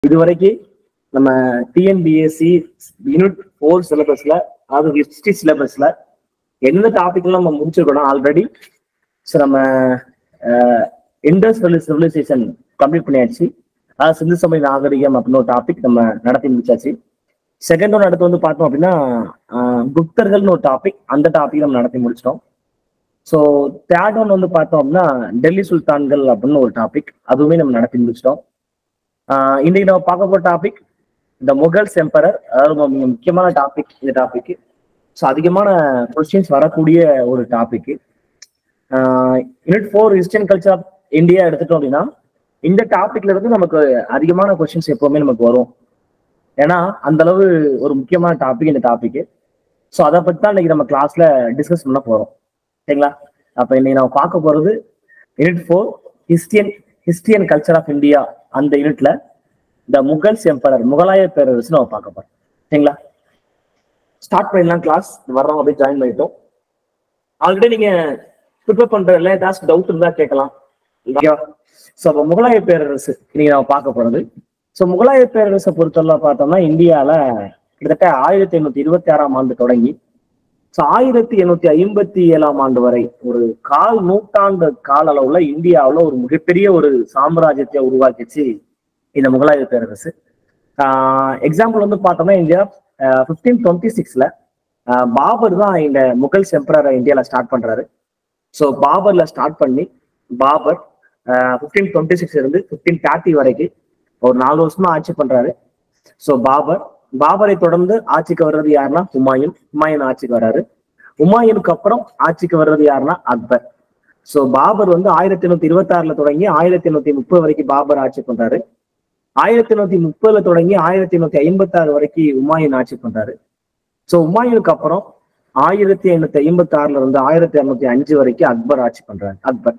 இது வரைக்கும் நம்ம டிஎன்பிஎஸ்சி யூனிட் ஃபோர் சிலபஸ்ல அதாவது ஹிஸ்டரி சிலபஸ்ல எந்த டாபிக்லாம் நம்ம முடிச்சிருக்கோம் ஆல்ரெடி ஸோ நம்ம இண்டஸ்ட்ரியல் சிவிலைசேஷன் கம்ப்ளீட் பண்ணியாச்சு அதாவது சிந்து சமய நாகரிகம் அப்படின்னு ஒரு டாபிக் நம்ம நடத்தி முடிச்சாச்சு செகண்ட் ஒன் அடுத்து வந்து பார்த்தோம் அப்படின்னா ஆஹ், குப்தர்கள்னு ஒரு டாபிக் அந்த டாபிக் நம்ம நடத்தி முடிச்சிட்டோம் ஸோ தேர்ட் ஒன் வந்து பார்த்தோம் அப்படின்னா டெல்லி சுல்தான்கள் அப்படின்னு ஒரு டாபிக் அதுவுமே நம்ம நடத்தி முடிச்சிட்டோம் ஆஹ் இன்னைக்கு நம்ம பார்க்க போற டாபிக் இந்த முகல்ஸ் எம்பரர் அதாவது ரொம்ப மிக முக்கியமான டாபிக் இந்த டாபிக் ஸோ அதிகமான கொஸ்டின்ஸ் வரக்கூடிய ஒரு topic unit four history culture of India எடுத்துட்டோம் அப்படின்னா இந்த டாபிக்ல இருந்து நமக்கு அதிகமான கொஸ்டின்ஸ் எப்பவுமே நமக்கு வரும் ஏன்னா அந்த அளவு ஒரு முக்கியமான டாபிக் இந்த டாபிக் ஸோ அதை பத்தி தான் இன்னைக்கு நம்ம கிளாஸ்ல டிஸ்கஸ் பண்ண போறோம் சரிங்களா அப்ப இன்னைக்கு நம்ம பார்க்க போறது யூனிட் ஃபோர் ஹிஸ்டியன் history and culture of India அந்த யூனிட்ல இந்த முகல்ஸ் எம்பரர் முகலாய பேரரசு நம்ம பார்க்க போறோம் சரிங்களா ஸ்டார்ட் பண்ணிடலாம் கிளாஸ் வர்றவங்க அப்படியே ஜாயின் பண்ணிட்டோம் ஆல்ரெடி நீங்க ப்ரிப்பேர் பண்றதுல ஏதாச்சும் டவுட் இருந்தா கேட்கலாம் ஓகேவா ஸோ அப்போ முகலாய பேரரசு இன்னைக்கு நம்ம பார்க்க போறது ஸோ முகலாய பேரரசை பொறுத்தவரை பார்த்தோம்னா இந்தியால கிட்டத்தட்ட ஆயிரத்தி எண்ணூத்தி இருபத்தி ஆறாம் ஆண்டு தொடங்கி ஸோ ஆயிரத்தி எண்ணூத்தி ஐம்பத்தி ஏழாம் ஆண்டு வரை ஒரு கால் நூற்றாண்டு கால அளவுல இந்தியாவுல ஒரு மிகப்பெரிய ஒரு சாம்ராஜ்யத்தை உருவாக்கிச்சு இந்த முகலாய பேரரசு எக்ஸாம்பிள் வந்து பார்த்தோம்னா இந்தியா ஃபிஃப்டீன் டுவெண்ட்டி சிக்ஸ்ல பாபர் தான் இந்த முகல்ஸ் எம்பரரை இந்தியாவில் ஸ்டார்ட் பண்றாரு ஸோ பாபர்ல ஸ்டார்ட் பண்ணி பாபர் ஃபிஃப்டீன் டுவெண்ட்டி சிக்ஸ் இருந்து ஃபிஃப்டீன் தேர்ட்டி வரைக்கும் ஒரு நாலு வருஷமா ஆட்சி பண்றாரு ஸோ பாபர் பாபரை தொடர்ந்து ஆட்சிக்கு வர்றது யாருன்னா ஹுமாயூன் ஹுமாயூன் ஆட்சிக்கு வர்றாரு ஹுமாயூனுக்கு அப்புறம் ஆட்சிக்கு வர்றது யாருன்னா அக்பர் ஸோ பாபர் வந்து ஆயிரத்தி எண்ணூத்தி இருபத்தி ஆறுல தொடங்கி ஆயிரத்தி எண்ணூத்தி முப்பது வரைக்கும் பாபர் ஆட்சி பண்றாரு ஆயிரத்தி எண்ணூத்தி முப்பதுல தொடங்கி ஆயிரத்தி எண்ணூத்தி ஐம்பத்தி ஆறு வரைக்கும் உமாயூன் ஆட்சி பண்றாரு ஸோ உமாயூனுக்கு அப்புறம் ஆயிரத்தி எண்ணூத்தி ஐம்பத்தி ஆறுல இருந்து ஆயிரத்தி இரநூத்தி அஞ்சு வரைக்கும் அக்பர் ஆட்சி பண்றாரு அக்பர்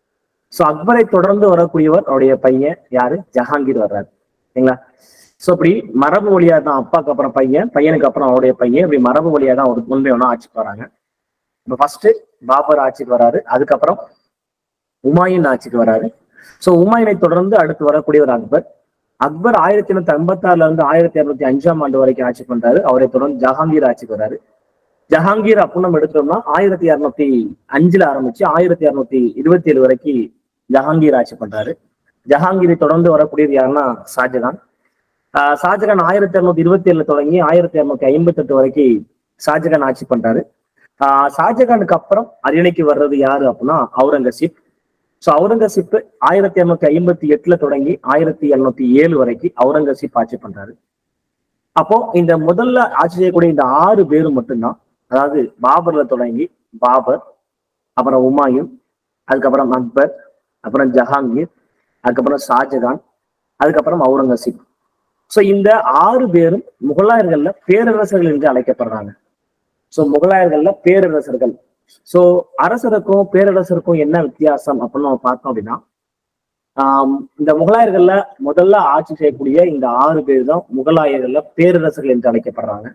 ஸோ அக்பரை தொடர்ந்து வரக்கூடியவர் அவருடைய பையன் யாரு ஜஹாங்கீர் வர்றாரு சரிங்களா ஸோ இப்படி மரபு வழியா தான் அப்பாவுக்கு அப்புறம் பையன் பையனுக்கு அப்புறம் அவருடைய பையன் இப்படி மரபு வழியா தான் ஒரு முன்பே ஒன்றா ஆட்சிக்கு வராங்க இப்போ ஃபர்ஸ்ட் பாபர் ஆட்சிக்கு வராரு அதுக்கப்புறம் உமாயூன் ஆட்சிக்கு வராரு ஸோ உமாயூனை தொடர்ந்து அடுத்து வரக்கூடியவர் அக்பர் அக்பர் ஆயிரத்தி எண்ணூத்தி ஐம்பத்தி ஆறுல இருந்து ஆயிரத்தி இரநூத்தி அஞ்சாம் ஆண்டு வரைக்கும் ஆட்சி பண்றாரு அவரை தொடர்ந்து ஜஹாங்கீர் ஆட்சிக்கு வராரு ஜஹாங்கீர் அப்படின்னு நம்ம எடுத்தோம்னா ஆயிரத்தி இரநூத்தி அஞ்சுல ஆரம்பிச்சு ஆயிரத்தி இரநூத்தி இருபத்தி ஏழு வரைக்கும் ஜஹாங்கீர் ஆட்சி பண்றாரு ஜஹாங்கீரை தொடர்ந்து வரக்கூடியது யாருன்னா ஷாஜகான் ஆஹ் ஷாஜகான் ஆயிரத்தி இரநூத்தி இருபத்தி ஏழுல தொடங்கி ஆயிரத்தி இரநூத்தி ஐம்பத்தி எட்டு வரைக்கும் ஷாஜகான் ஆட்சி பண்றாரு ஆஹ் ஷாஜகானுக்கு அப்புறம் அரியணைக்கு வர்றது யாரு அப்படின்னா அவுரங்கசீப் ஸோ அவுரங்கசீப் ஆயிரத்தி இரநூத்தி ஐம்பத்தி எட்டுல தொடங்கி ஆயிரத்தி எழுநூத்தி ஏழு வரைக்கும் அவுரங்கசீப் ஆட்சி பண்றாரு அப்போ இந்த முதல்ல ஆட்சி செய்யக்கூடிய இந்த ஆறு பேரும் மட்டும்தான் அதாவது பாபர்ல தொடங்கி பாபர் அப்புறம் உமாயூன் அதுக்கப்புறம் அக்பர் அப்புறம் ஜஹாங்கீர் அதுக்கப்புறம் ஷாஜகான் அதுக்கப்புறம் அவுரங்கசீப் ஸோ இந்த ஆறு பேரும் முகலாயர்கள்ல பேரரசர்கள் என்று அழைக்கப்படுறாங்க ஸோ முகலாயர்கள்ல பேரரசர்கள் ஸோ அரசருக்கும் பேரரசருக்கும் என்ன வித்தியாசம் அப்படின்னு நம்ம பார்த்தோம் அப்படின்னா ஆஹ் இந்த முகலாயர்கள்ல முதல்ல ஆட்சி செய்யக்கூடிய இந்த ஆறு பேர் தான் முகலாயர்கள்ல பேரரசர்கள் என்று அழைக்கப்படுறாங்க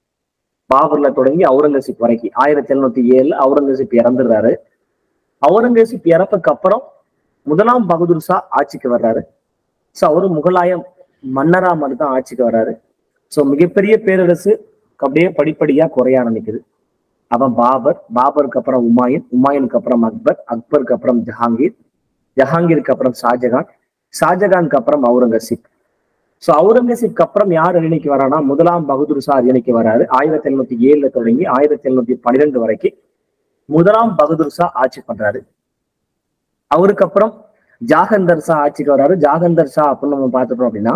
பாபர்ல தொடங்கி அவுரங்கசீப் வரைக்கும் ஆயிரத்தி எழுநூத்தி ஏழுல அவுரங்கசீப் இறந்துடுறாரு அவுரங்கசீப் இறப்புக்கு அப்புறம் முதலாம் பகதூர் ஷா ஆட்சிக்கு வர்றாரு ஸோ அவரு முகலாய மன்னரா மாதிரி தான் ஆட்சிக்கு வர்றாரு ஸோ மிகப்பெரிய பேரரசு அப்படியே படிப்படியா குறைய ஆரம்பிக்குது அவன் பாபர் பாபருக்கு அப்புறம் உமாயூன் உமாயூனுக்கு அப்புறம் அக்பர் அக்பருக்கு அப்புறம் ஜஹாங்கீர் ஜஹாங்கீருக்கு அப்புறம் ஷாஜகான் ஷாஜகானுக்கு அப்புறம் அவுரங்கசீப் ஸோ அவுரங்கசீப்க்கு அப்புறம் யார் அரியணைக்கு வரானா முதலாம் பகதூர் ஷா அரியணைக்கு வராரு ஆயிரத்தி எழுநூத்தி ஏழுல தொடங்கி ஆயிரத்தி எழுநூத்தி பன்னிரெண்டு வரைக்கும் முதலாம் பகதூர் ஷா ஆட்சி பண்றாரு அவருக்கு அப்புறம் ஜாகந்தர் ஷா ஆட்சிக்கு வராரு ஜாகந்தர் ஷா அப்படின்னு நம்ம பார்த்துட்டோம் அப்படின்னா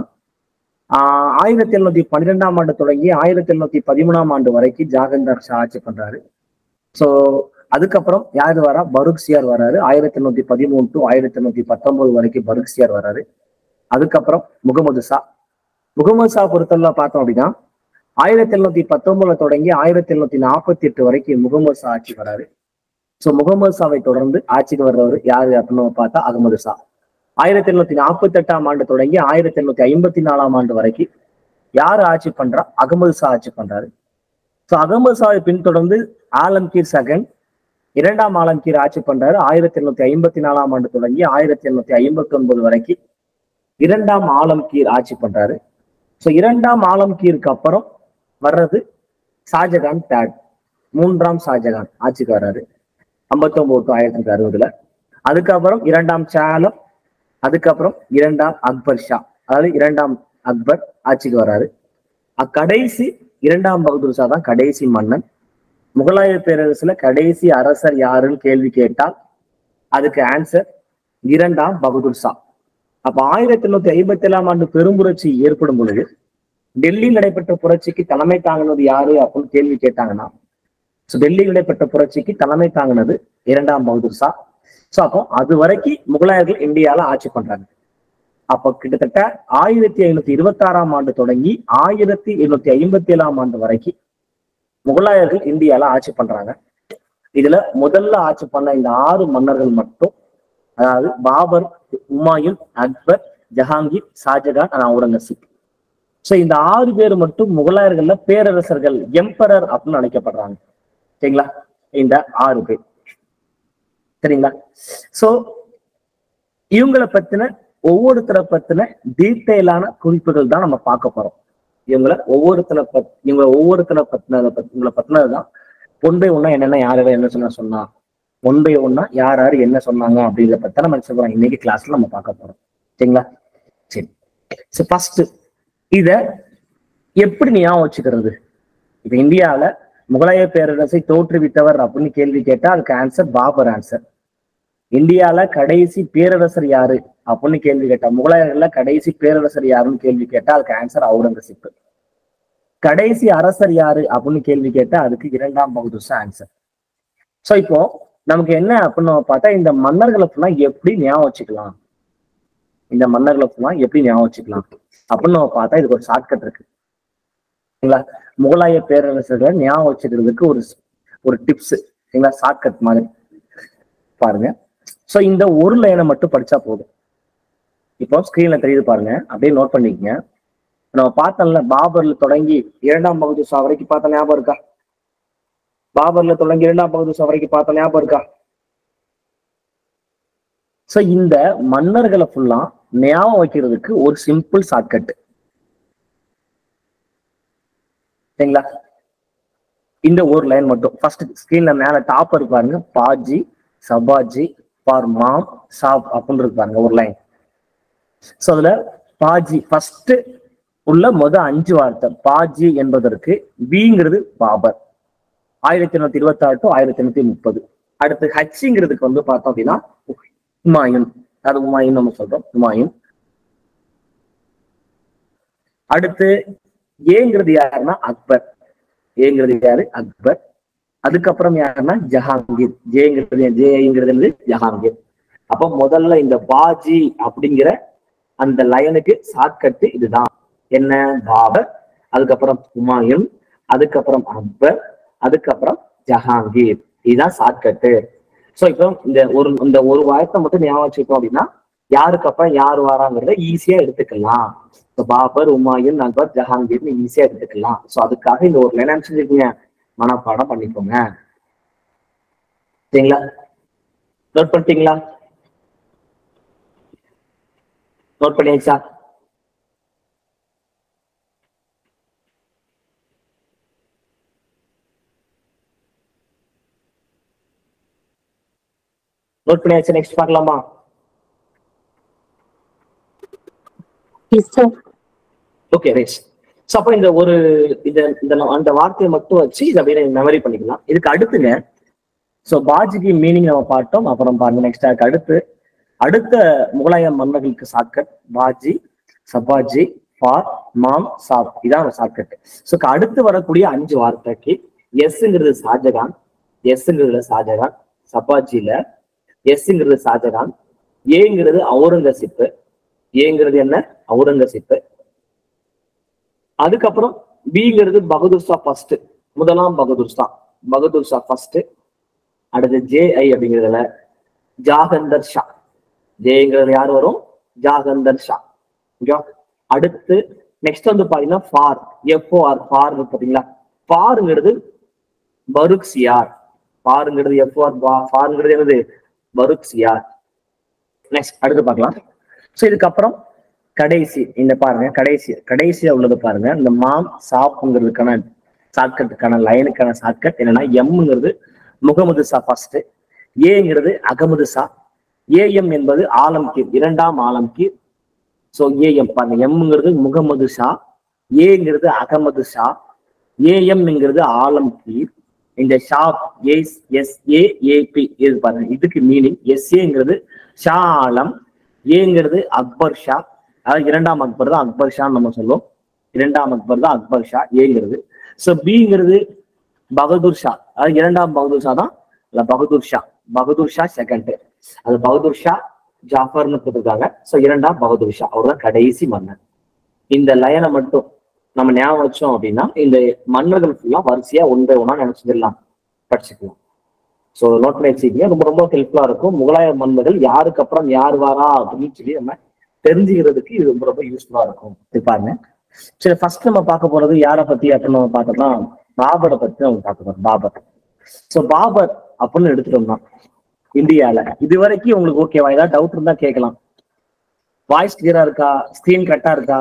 ஆஹ் ஆயிரத்தி எழுநூத்தி பன்னிரெண்டாம் ஆண்டு தொடங்கி ஆயிரத்தி எழுநூத்தி பதிமூணாம் ஆண்டு வரைக்கும் ஜாகந்தர் ஷா ஆட்சி பண்றாரு ஸோ அதுக்கப்புறம் யார் வரா பருக்சியார் வராரு ஆயிரத்தி எண்ணூத்தி பதிமூணு டு ஆயிரத்தி எண்ணூத்தி பத்தொன்பது வரைக்கும் பருக்சியார் வராரு அதுக்கப்புறம் முகமது ஷா முகமது ஷா பொறுத்தவரை பார்த்தோம் அப்படின்னா ஆயிரத்தி எழுநூத்தி பத்தொன்பதுல தொடங்கி ஆயிரத்தி எழுநூத்தி நாற்பத்தி எட்டு வரைக்கும் முகமது ஷா ஆட்சி வராரு ஸோ முகமது ஷாவை தொடர்ந்து ஆட்சிக்கு வர்றவர் யாரு அப்படின்னு நம்ம பார்த்தா அகமது ஷா ஆயிரத்தி எண்ணூத்தி நாற்பத்தி எட்டாம் ஆண்டு தொடங்கி ஆயிரத்தி எண்ணூத்தி ஐம்பத்தி நாலாம் ஆண்டு வரைக்கும் யார் ஆட்சி பண்றா அகமது ஷா ஆட்சி பண்றாரு ஸோ அகமது ஷாவை பின்தொடர்ந்து ஆலம்கீர் செகண்ட் இரண்டாம் ஆலம்கீர் ஆட்சி பண்றாரு ஆயிரத்தி எண்ணூத்தி ஐம்பத்தி நாலாம் ஆண்டு தொடங்கி ஆயிரத்தி எண்ணூத்தி ஐம்பத்தி ஒன்பது வரைக்கும் இரண்டாம் ஆலம்கீர் ஆட்சி பண்றாரு ஸோ இரண்டாம் ஆலம்கீருக்கு அப்புறம் வர்றது ஷாஜகான் தேர்ட் மூன்றாம் ஷாஜகான் ஆட்சிக்கு வர்றாரு ஐம்பத்தொன்பது டு ஆயிரத்தி தொள்ளாயிரத்தி அறுபதுல அதுக்கப்புறம் இரண்டாம் சாலம் அதுக்கப்புறம் இரண்டாம் அக்பர் ஷா அதாவது இரண்டாம் அக்பர் ஆட்சிக்கு வர்றாரு அக்கடைசி இரண்டாம் பகதூர் ஷா தான் கடைசி மன்னன் முகலாய பேரரசுல கடைசி அரசர் யாருன்னு கேள்வி கேட்டால் அதுக்கு ஆன்சர் இரண்டாம் பகதூர் ஷா அப்ப ஆயிரத்தி எண்ணூத்தி ஐம்பத்தி ஏழாம் ஆண்டு பெரும்புரட்சி ஏற்படும் பொழுது டெல்லியில் நடைபெற்ற புரட்சிக்கு தலைமை தாங்கினது யாரு அப்படின்னு கேள்வி கேட்டாங்கன்னா ஸோ டெல்லியில் நடைபெற்ற புரட்சிக்கு தலைமை தாங்கினது இரண்டாம் பகதூர் ஷா ஸோ அப்போ அது வரைக்கும் முகலாயர்கள் இந்தியால ஆட்சி பண்றாங்க அப்போ கிட்டத்தட்ட ஆயிரத்தி ஐநூத்தி இருபத்தி ஆறாம் ஆண்டு தொடங்கி ஆயிரத்தி எண்ணூத்தி ஐம்பத்தி ஏழாம் ஆண்டு வரைக்கும் முகலாயர்கள் இந்தியால ஆட்சி பண்றாங்க இதுல முதல்ல ஆட்சி பண்ண இந்த ஆறு மன்னர்கள் மட்டும் அதாவது பாபர் உமாயூன் அக்பர் ஜஹாங்கீர் ஷாஜகான் and அவுரங்கசீப் சோ இந்த ஆறு பேர் மட்டும் முகலாயர்கள்ல பேரரசர்கள் எம்பரர் அப்படின்னு அழைக்கப்படுறாங்க சரிங்களா இந்த ஆறு பேர் சரிங்களா சோ இவங்களை பத்தின ஒவ்வொருத்தரை பத்தின டீட்டெயிலான குறிப்புகள் தான் நம்ம பார்க்க போறோம் இவங்களை ஒவ்வொருத்தனை பத் இவங்களை ஒவ்வொருத்தனை பத்தினதை பத்தி இவங்களை பத்தினதுதான் ஒன் பை ஒன்னா என்னென்ன யார் யார் என்ன சொன்னா சொன்னா ஒன் பை ஒன்னா யார் யார் என்ன சொன்னாங்க அப்படிங்கிறத பத்தி நம்ம என்ன சொல்றோம் இன்னைக்கு கிளாஸ்ல நம்ம பார்க்க போறோம் சரிங்களா சரி ஸோ ஃபர்ஸ்ட் இத எப்படி ஞாபகம் வச்சுக்கிறது இப்ப இந்தியாவில முகலாய பேரரசை தோற்றுவித்தவர் அப்படின்னு கேள்வி கேட்டா அதுக்கு ஆன்சர் பாபர் ஆன்சர் இந்தியால கடைசி பேரரசர் யாரு அப்படின்னு கேள்வி கேட்டா முகலாயர்கள்ல கடைசி பேரரசர் யாருன்னு கேள்வி கேட்டா அதுக்கு ஆன்சர் அவுரங்கசீப் கடைசி அரசர் யாரு அப்படின்னு கேள்வி கேட்டா அதுக்கு இரண்டாம் பகதூர் ஆன்சர் சோ இப்போ நமக்கு என்ன அப்படின்னு நம்ம பார்த்தா இந்த மன்னர்களை ஃபுல்லா எப்படி ஞாபகம் வச்சுக்கலாம் இந்த மன்னர்களை ஃபுல்லா எப்படி ஞாபகம் வச்சுக்கலாம் அப்படின்னு நம்ம பார்த்தா இதுக்கு ஒரு ஷார்ட்கட் இருக்கு சரிங்களா முகலாய பேரரசர்களை ஞாபகம் வச்சுக்கிறதுக்கு ஒரு ஒரு டிப்ஸ் சரிங்களா ஷார்ட்கட் மாதிரி பாருங்க சோ இந்த ஒரு லைனை மட்டும் படிச்சா போதும் இப்போ ஸ்கிரீன்ல தெரியுது பாருங்க அப்படியே நோட் பண்ணிக்கங்க நம்ம பார்த்தோம்ல பாபர்ல தொடங்கி இரண்டாம் பகுதி ஷா வரைக்கும் பார்த்த ஞாபகம் இருக்கா பாபர்ல தொடங்கி இரண்டாம் பகுதி ஷா வரைக்கும் பார்த்த ஞாபகம் இருக்கா சோ இந்த மன்னர்களை ஃபுல்லா ஞாபகம் வைக்கிறதுக்கு ஒரு சிம்பிள் ஷார்ட்கட் சரிங்களா இந்த ஒரு லைன் மட்டும் ஃபர்ஸ்ட் ஸ்கிரீன்ல மேல டாப் இருப்பாருங்க பாஜி சபாஜி ஃபார் மாம் சாப் அப்படின்னு இருப்பாருங்க ஒரு லைன் சோ அதுல பாஜி ஃபர்ஸ்ட் உள்ள முத அஞ்சு வார்த்தை பாஜி என்பதற்கு பிங்கிறது பாபர் ஆயிரத்தி எண்ணூத்தி இருபத்தி ஆறு டு ஆயிரத்தி எண்ணூத்தி முப்பது அடுத்து ஹச்சுங்கிறதுக்கு வந்து பார்த்தோம் அப்படின்னா ஹுமாயூன் அது ஹுமாயூன் நம்ம சொல்றோம் ஹுமாயூன் அடுத்து ஏங்கிறது யாருன்னா அக்பர் ஏங்கிறது யாரு அக்பர் அதுக்கப்புறம் யாருன்னா ஜஹாங்கீர் ஜேங்கிறது ஜேங்கிறது என்னது ஜஹாங்கீர் அப்ப முதல்ல இந்த பாஜி அப்படிங்கிற அந்த லைனுக்கு ஷார்ட்கட்டு இதுதான் என்ன பாபர் அதுக்கப்புறம் ஹுமாயூன் அதுக்கப்புறம் அக்பர் அதுக்கப்புறம் ஜஹாங்கீர் இதுதான் ஷார்ட்கட்டு சோ இப்போ இந்த ஒரு இந்த ஒரு வாரத்தை மட்டும் ஞாபகம் வச்சுக்கிட்டோம் அப்படின்னா யாருக்கு அப்புறம் யார் வராங்கிறத ஈஸியா எடுத்துக்கலாம் இப்போ பாபர் உமாயூன் அக்பர் ஜஹாங்கீர்னு ஈஸியா எடுத்துக்கலாம் சோ அதுக்காக இந்த ஒரு லைன் அனுப்பிச்சிருக்கீங்க மனப்பாடம் பண்ணிக்கோங்க சரிங்களா நோட் பண்ணிட்டீங்களா நோட் பண்ணியாச்சா நோட் பண்ணியாச்சு நெக்ஸ்ட் பார்க்கலாமா Yes, sir. Okay right so அப்போ இந்த ஒரு இந்த இந்த அந்த வார்த்தையை மட்டும் வச்சு இதை அப்படியே மெமரி பண்ணிக்கலாம் இதுக்கு அடுத்துங்க ஸோ பாஜிக்கு மீனிங் நம்ம பார்த்தோம் அப்புறம் பாருங்க நெக்ஸ்ட் அதுக்கு அடுத்து அடுத்த முகலாய மன்னர்களுக்கு ஷார்ட்கட் பாஜி சபாஜி ஃபார் மாம் சாப் இதான் ஷார்ட்கட் ஸோ அடுத்து வரக்கூடிய அஞ்சு வார்த்தைக்கு எஸ்ங்கிறது ஷாஜகான் எஸ்ங்கிறது ஷாஜகான் சபாஜில எஸ்ங்கிறது ஷாஜகான் ஏங்கிறது அவுரங்கசீப்பு ஏங்கிறது என்ன அவுரங்கசீப்பு அதுக்கப்புறம் பிங்கிறது பகதூர் ஷா ஃபர்ஸ்ட் முதலாம் பகதூர் ஷா பகதூர் ஷா ஃபர்ஸ்ட் அடுத்து ஜே ஐ அப்படிங்கிறதுல ஜாகந்தர் ஷா ஜேங்கிறது யார் வரும் ஜாகந்தர் ஷா ஓகே அடுத்து நெக்ஸ்ட் வந்து பாத்தீங்கன்னா ஃபார் எஃப்ஓ ஆர் ஃபார் இருக்கு பாத்தீங்களா ஃபாருங்கிறது பருக் சியார் ஃபாருங்கிறது எஃப்ஓ ஆர் ஃபாருங்கிறது என்னது பருக் சியார் நெக்ஸ்ட் அடுத்து பார்க்கலாம் ஸோ இதுக்கப்புறம் கடைசி இந்த பாருங்க கடைசி கடைசியா உள்ளது பாருங்க இந்த மாம் சாப்புங்கிறதுக்கான ஷார்ட்கட்டுக்கான லைனுக்கான ஷார்ட்கட் என்னன்னா எம்ங்கிறது முகமது ஷா ஃபர்ஸ்ட் ஏங்கிறது அகமது ஷா ஏஎம் என்பது ஆலம்கீர் இரண்டாம் ஆலம்கீர் ஸோ ஏஎம் பாருங்க எம்ங்கிறது முகமது ஷா ஏங்கிறது அகமது ஷா ஏஎம்ங்கிறது ஆலம்கீர் இந்த Shah S S A A B இது பாருங்க இதுக்கு மீனிங் எஸ்ஏங்கிறது ஷா ஆலம் ஏங்கிறது அக்பர் ஷா அதாவது இரண்டாம் அக்பர் தான் அக்பர் ஷான்னு நம்ம சொல்லுவோம் இரண்டாம் அக்பர் தான் அக்பர் ஷா ஏங்கிறது ஸோ பிங்கிறது பகதூர் ஷா அதாவது இரண்டாம் பகதூர் ஷா தான் இல்ல பகதூர் ஷா பகதூர் ஷா செகண்ட் அது பகதூர் ஷா ஜாஃபர்னு கொடுத்துருக்காங்க ஸோ இரண்டாம் பகதூர் ஷா அவர் தான் கடைசி மன்னர் இந்த லயனை மட்டும் நம்ம ஞாபகம் வச்சோம் அப்படின்னா இந்த மன்னர்கள் ஃபுல்லா வரிசையா ஒன்றை ஒன்றா நினைச்சிடலாம் படிச்சுக்கலாம் ஸோ நோட் பண்ணி வச்சுக்கிங்க ரொம்ப ரொம்ப ஹெல்ப்ஃபுல்லா இருக்கும் முகலாய மன்னர்கள் யாருக்கு அப்புறம் யார் வாரா அப்படின்னு சொல்லி நம்ம தெரிஞ்சுக்கிறதுக்கு இது ரொம்ப ரொம்ப யூஸ்ஃபுல்லா இருக்கும் இது பாருங்க சரி ஃபர்ஸ்ட் நம்ம பார்க்க போறது யாரை பத்தி அப்படின்னு நம்ம பார்த்தோம்னா பாபரை பத்தி நம்ம பார்க்க போறோம் பாபர் ஸோ பாபர் அப்படின்னு எடுத்துட்டோம்னா இந்தியால இது வரைக்கும் உங்களுக்கு ஓகேவா ஏதாவது டவுட் இருந்தா கேட்கலாம் வாய்ஸ் கிளியரா இருக்கா ஸ்கிரீன் கரெக்டா இருக்கா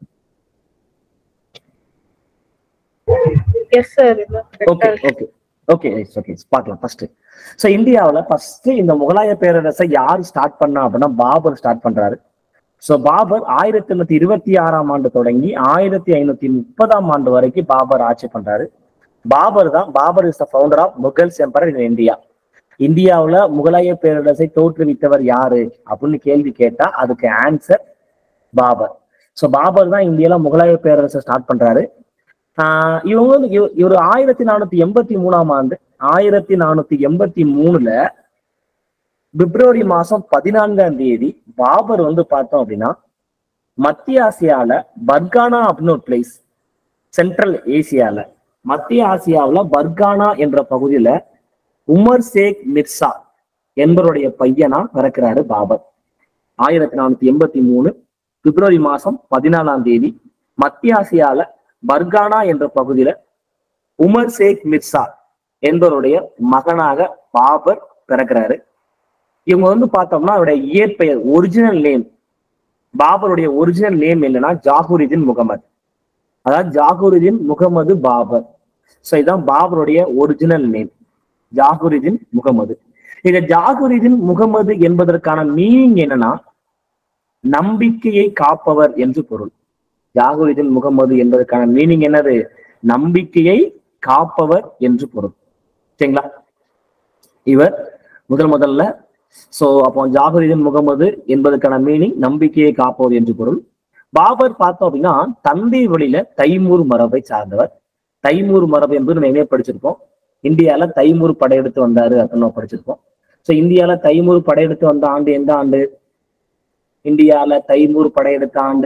yes sir okay okay okay okay பார்க்கலாம் ஃபர்ஸ்ட் ஸோ இந்தியாவில் ஃபர்ஸ்ட் இந்த முகலாய பேரரசை யார் ஸ்டார்ட் பண்ணா அப்படின்னா பாபர் ஸ்டார்ட் பண்றாரு ஸோ பாபர் ஆயிரத்தி எண்ணூத்தி இருபத்தி ஆறாம் ஆண்டு தொடங்கி ஆயிரத்தி ஐநூத்தி முப்பதாம் ஆண்டு வரைக்கும் பாபர் ஆட்சி பண்றாரு பாபர் தான் Babur is the founder of Mughals emperor in India இந்தியாவுல முகலாய பேரரசை தோற்றுவித்தவர் யாரு அப்படின்னு கேள்வி கேட்டா அதுக்கு ஆன்சர் பாபர் ஸோ பாபர் தான் இந்தியால முகலாய பேரரசை ஸ்டார்ட் பண்றாரு ஆஹ் இவங்க வந்து இவ- இவர் ஆயிரத்தி நானூத்தி எண்பத்தி மூணாம் ஆண்டு ஆயிரத்தி நானூத்தி எண்பத்தி மூணுல பிப்ரவரி மாசம் பதினான்காம் தேதி பாபர் வந்து பார்த்தோம் அப்படின்னா மத்திய ஆசியால பர்கானா அப்படின்னு ஒரு பிளேஸ் சென்ட்ரல் ஏசியால மத்திய ஆசியாவுல பர்கானா என்ற பகுதியில உமர் சேக் மிர்சா என்பவருடைய பையனா பிறக்கிறாரு பாபர் ஆயிரத்தி நானூத்தி எண்பத்தி மூணு பிப்ரவரி மாசம் பதினாலாம் தேதி மத்திய ஆசியால பர்கானா என்ற பகுதியில உமர் சேக் மிர்சா என்பவருடைய மகனாக பாபர் பிறக்கிறாரு இவங்க வந்து பார்த்தோம்னா அவருடைய இயற்பெயர் ஒரிஜினல் நேம் பாபருடைய ஒரிஜினல் நேம் என்னன்னா ஜாகுருதீன் முகமது அதாவது ஜாகுருதீன் முகமது பாபர் ஸோ இதுதான் பாபருடைய ஒரிஜினல் நேம் ஜாகுருதீன் முகமது இந்த ஜாகுருதீன் முகமது என்பதற்கான மீனிங் என்னன்னா நம்பிக்கையை காப்பவர் என்று பொருள் ஜாகுருதீன் முகமது என்பதற்கான மீனிங் என்னது நம்பிக்கையை காப்பவர் என்று பொருள் சரிங்களா இவர் முதல் முதல்ல சோ அப்போ ஜாகுருதீன் முகமது என்பதற்கான மீனிங் நம்பிக்கையை காப்பவர் என்று பொருள் பாபர் பார்த்தோம் அப்படின்னா தந்தை வழியில தைமூர் மரபை சார்ந்தவர் தைமூர் மரபு என்பது நம்ம எங்கே படிச்சிருப்போம் இந்தியால தைமூர் படையெடுத்து வந்தாரு அப்படின்னு நம்ம படிச்சிருப்போம் சோ இந்தியால தைமூர் படையெடுத்து வந்த ஆண்டு எந்த ஆண்டு இந்தியால தைமூர் படையெடுத்த ஆண்டு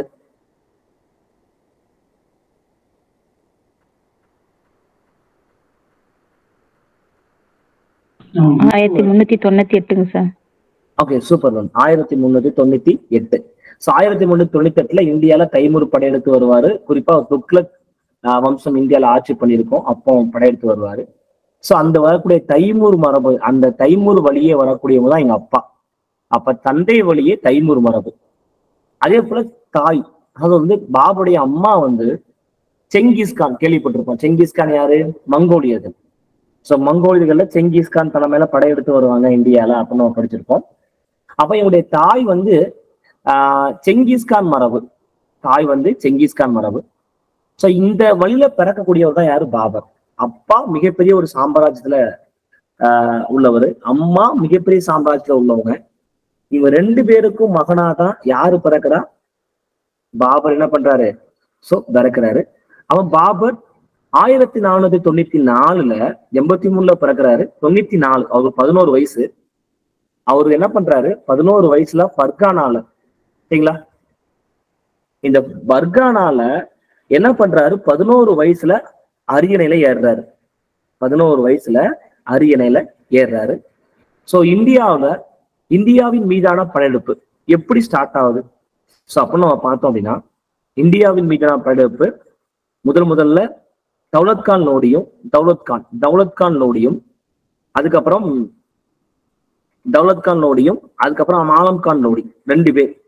ஆயிரத்தி முன்னூத்தி தொண்ணூத்தி எட்டுங்க சார் ஓகே சூப்பர் மேம் ஆயிரத்தி முன்னூத்தி தொண்ணூத்தி எட்டு ஸோ ஆயிரத்தி முன்னூத்தி தொண்ணூத்தி எட்டுல இந்தியால தைமூர் படையெடுத்து வருவாரு குறிப்பா துக்ளக் ஆஹ், வம்சம் இந்தியால ஆட்சி பண்ணியிருக்கோம் அப்போ படையெடுத்து வருவாரு ஸோ அந்த வரக்கூடிய தைமூர் மரபு அந்த தைமூர் வழியே வரக்கூடியவங்க தான் எங்க அப்பா அப்ப தந்தை வழியே தைமூர் மரபு அதே போல தாய் அது வந்து பாபுடைய அம்மா வந்து செங்கிஸ்கான் கேள்விப்பட்டிருப்போம் செங்கிஸ்கான் யாரு மங்கோலியர்கள் ஸோ மங்கோலியர்கள்ல செங்கிஸ்கான் தலைமையில படையெடுத்து வருவாங்க இந்தியால அப்படின்னு நம்ம படிச்சிருப்போம் அப்ப இவங்களுடைய தாய் வந்து ஆஹ் செங்கிஸ்கான் மரபு தாய் வந்து செங்கிஸ்கான் மரபு ஸோ இந்த வழியில பிறக்கக்கூடியவர் தான் யாரு பாபர் அப்பா மிகப்பெரிய ஒரு சாம்ராஜ்யத்துல ஆஹ் உள்ளவர் அம்மா மிகப்பெரிய சாம்ராஜ்யத்துல உள்ளவங்க இவங்க ரெண்டு பேருக்கும் மகனா தான் யாரு பிறக்கிறா பாபர் என்ன பண்றாரு சோ பிறக்கிறாரு அவன் பாபர் ஆயிரத்தி நானூத்தி தொண்ணூத்தி நாலுல எண்பத்தி மூணுல பிறக்கிறாரு தொண்ணூத்தி நாலு அவருக்கு பதினோரு வயசு அவரு என்ன பண்றாரு பதினோரு வயசுல பர்கானால சரிங்களா இந்த பர்கானால என்ன பண்றாரு பதினோரு வயசுல அரியணையில ஏறுறாரு பதினோரு வயசுல அரியணையில ஏறுறாரு சோ இந்தியாவுல இந்தியாவின் மீதான படையெடுப்பு எப்படி ஸ்டார்ட் ஆகுது ஸோ அப்போ நம்ம பார்த்தோம் அப்படின்னா இந்தியாவின் மீதான படையெடுப்பு முதல் முதல்ல தௌலத் கான் லோடியும் தௌலத் கான் தௌலத் கான் லோடியும் அதுக்கப்புறம் தௌலத் கான் லோடியும் அதுக்கப்புறம் ஆலம் கான் லோடி ரெண்டு பேர்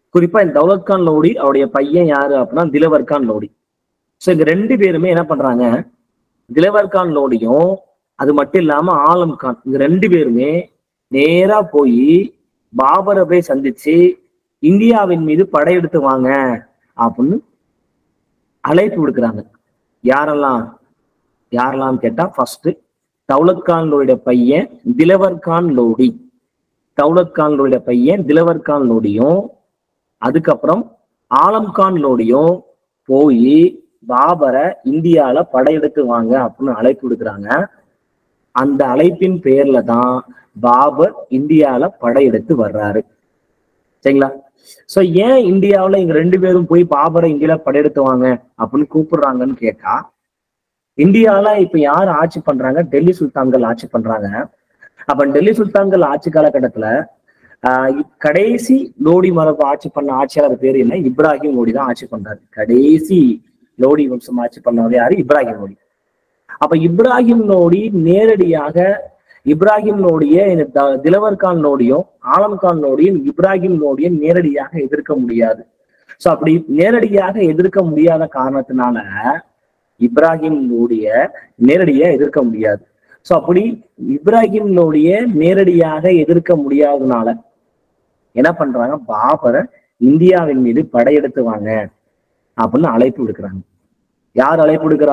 குறிப்பா இந்த தௌலத் கான் லோடி அவருடைய பையன் யாரு அப்படின்னா திலவர் கான் லோடி ஸோ இங்க ரெண்டு பேருமே என்ன பண்றாங்க திலவர் கான் லோடியும் அது மட்டும் இல்லாம ஆலம் கான் இங்க ரெண்டு பேருமே நேரா போய் பாபரை போய் சந்திச்சு இந்தியாவின் மீது படையெடுத்து வாங்க அப்படின்னு அழைப்பு விடுக்கிறாங்க யாரெல்லாம் யாரெல்லாம் கேட்டா ஃபர்ஸ்ட் தௌலத் கான்லோட பையன் திலவர் கான் லோடி தௌலத் கான்லோட பையன் திலவர் கான் லோடியும் அதுக்கப்புறம் ஆலம் கான் லோடியும் போய் பாபரை இந்தியால படையெடுத்து வாங்க அப்படின்னு அழைப்பு விடுக்கிறாங்க அந்த அழைப்பின் பேர்ல தான் பாபர் இந்தியால படையெடுத்து வர்றாரு சரிங்களா சோ ஏன் இந்தியாவுல இங்க ரெண்டு பேரும் போய் பாபரை இந்தியால படையெடுத்து வாங்க அப்படின்னு கூப்பிடுறாங்கன்னு கேட்டா இந்தியால இப்ப யார் ஆட்சி பண்றாங்க டெல்லி சுல்தான்கள் ஆட்சி பண்றாங்க அப்ப டெல்லி சுல்தான்கள் ஆட்சி காலகட்டத்துல ஆஹ் இப்- கடைசி லோடி மரபு ஆட்சி பண்ண ஆட்சியாளர் பேர் என்ன இப்ராஹிம் லோடி தான் ஆட்சி பண்றாரு கடைசி லோடி வம்சம் ஆட்சி பண்ணவர் யாரு இப்ராஹிம் லோடி அப்ப இப்ராஹிம் லோடி நேரடியாக இப்ராஹிம் லோடிய இந்த த- திலவர் கான் லோடியும் ஆலம் கான் லோடியும் இப்ராஹிம் லோடியும் நேரடியாக எதிர்க்க முடியாது சோ அப்படி நேரடியாக எதிர்க்க முடியாத காரணத்தினால இப்ராஹிம் லோடிய நேரடியா எதிர்க்க முடியாது சோ அப்படி இப்ராஹிம் லோடிய நேரடியாக எதிர்க்க முடியாததுனால என்ன பண்றாங்க பாபரை இந்தியாவின் மீது படையெடுத்து வாங்க அப்படின்னு அழைப்பு விடுக்கிறாங்க யார் அழைப்பு விடுக்கிறா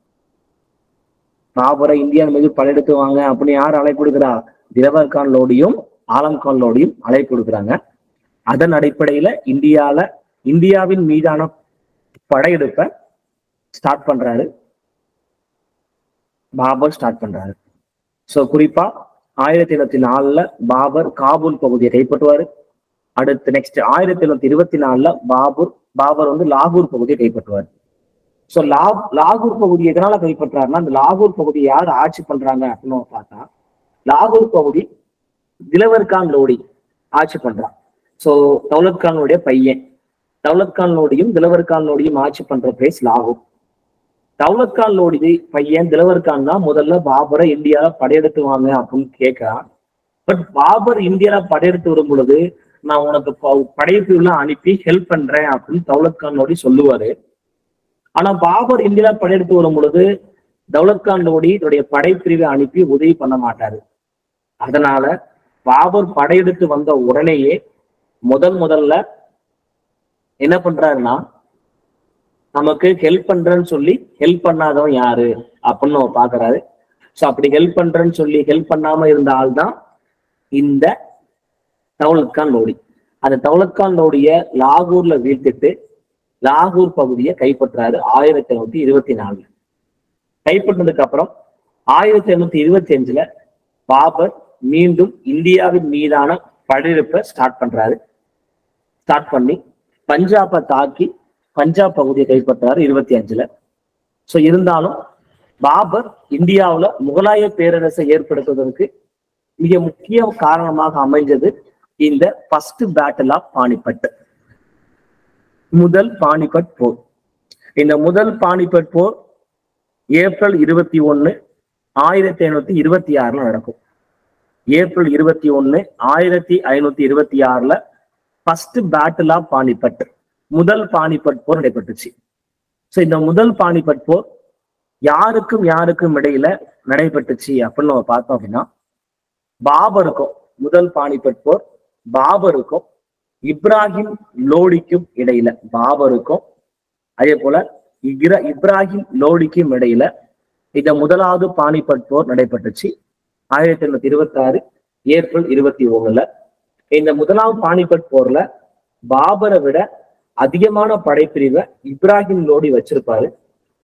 பாபரை இந்தியா மீது படையெடுத்து வாங்க அப்படின்னு யார் அழைப்பு விடுக்கிறா திலவர் கான் லோடியும் ஆலம் கான் லோடியும் அழைப்பு விடுக்கிறாங்க அதன் அடிப்படையில இந்தியால இந்தியாவின் மீதான படையெடுப்பை ஸ்டார்ட் பண்றாரு பாபர் ஸ்டார்ட் பண்றாரு சோ குறிப்பா ஆயிரத்தி எழுநூத்தி நாலுல பாபர் காபூல் பகுதியை கைப்பற்றுவாரு அடுத்து நெக்ஸ்ட் ஆயிரத்தி எழுநூத்தி இருபத்தி நாலுல பாபர் பாபர் வந்து லாகூர் பகுதியை கைப்பற்றுவார் சோ லா லாகூர் பகுதி எதனால கைப்பற்றாருன்னா அந்த லாகூர் பகுதியை யார் ஆட்சி பண்றாங்க அப்படின்னு பார்த்தா லாகூர் பகுதி திலவர் கான் லோடி ஆட்சி பண்றான் சோ தௌலத் கானுடைய பையன் தௌலத் கான் லோடியும் திலவர் கான் லோடியும் ஆட்சி பண்ற பிளேஸ் லாகூர் தௌலத் கான் லோடி பையன் திலவர் கான் தான் முதல்ல பாபரை இந்தியால படையெடுத்து வாங்க அப்படின்னு கேட்கிறான் பட் பாபர் இந்தியால படையெடுத்து வரும் பொழுது நான் உனக்கு ப- படைப்பிரிவுலாம் அனுப்பி ஹெல்ப் பண்றேன் அப்படின்னு தௌலத் கான் லோடி சொல்லுவாரு ஆனா பாபர் இந்தியால படையெடுத்து வரும் பொழுது தௌலத் கான் லோடி தன்னுடைய படைப்பிரிவை அனுப்பி உதவி பண்ண மாட்டாரு அதனால பாபர் படையெடுத்து வந்த உடனேயே முதல் முதல்ல என்ன பண்றாருன்னா நமக்கு ஹெல்ப் பண்றேன்னு சொல்லி ஹெல்ப் பண்ணாதவன் யாரு அப்படின்னு நம்ம பாக்குறாரு சோ அப்படி ஹெல்ப் பண்றேன்னு சொல்லி ஹெல்ப் பண்ணாம இருந்த ஆள் தான் இந்த தௌலத் கான் லோடி அந்த தௌலத் கான் லோடிய லாகூர்ல வீழ்த்திட்டு லாகூர் பகுதியை கைப்பற்றாரு ஆயிரத்தி எழுநூத்தி இருபத்தி நாலுல கைப்பற்றினதுக்கு அப்புறம் ஆயிரத்தி எழுநூத்தி இருபத்தி அஞ்சுல பாபர் மீண்டும் இந்தியாவின் மீதான படையெடுப்பை ஸ்டார்ட் பண்றாரு ஸ்டார்ட் பண்ணி பஞ்சாபை தாக்கி பஞ்சாப் பகுதியை கைப்பற்றாரு இருபத்தி அஞ்சுல சோ இருந்தாலும் பாபர் இந்தியாவுல முகலாய பேரரசை ஏற்படுத்துவதற்கு மிக முக்கிய காரணமாக அமைஞ்சது இந்த ஃபர்ஸ்ட் பேட்டில் ஆஃப் பானிபட் முதல் பானிபட் போர் இந்த முதல் பானிபட் போர் ஏப்ரல் இருபத்தி ஒன்னு ஆயிரத்தி ஐநூத்தி இருபத்தி ஆறுல நடக்கும் ஏப்ரல் இருபத்தி ஒன்னு ஆயிரத்தி ஐநூத்தி இருபத்தி ஆறுல ஃபர்ஸ்ட் பேட்டில் ஆஃப் பானிபட் முதல் பானிபட் போர் நடைபெற்றுச்சு சோ இந்த முதல் பானிபட் போர் யாருக்கும் யாருக்கும் இடையில நடைபெற்றுச்சு அப்படின்னு நம்ம பார்த்தோம் அப்படின்னா பாபருக்கும் முதல் பானிபட் போர் பாபருக்கும் இப்ராஹிம் லோடிக்கும் இடையில பாபருக்கும் அதே போல இக்ர இப்ராஹிம் லோடிக்கும் இடையில இந்த முதலாவது பானிபட் போர் நடைபெற்றுச்சு ஆயிரத்தி எண்ணூத்தி இருபத்தி ஆறு ஏப்ரல் இருபத்தி ஒண்ணுல இந்த முதலாவது பானிபட் போர்ல பாபரை விட அதிகமான படைப்பிரிவை இப்ராஹிம் லோடி வச்சிருப்பாரு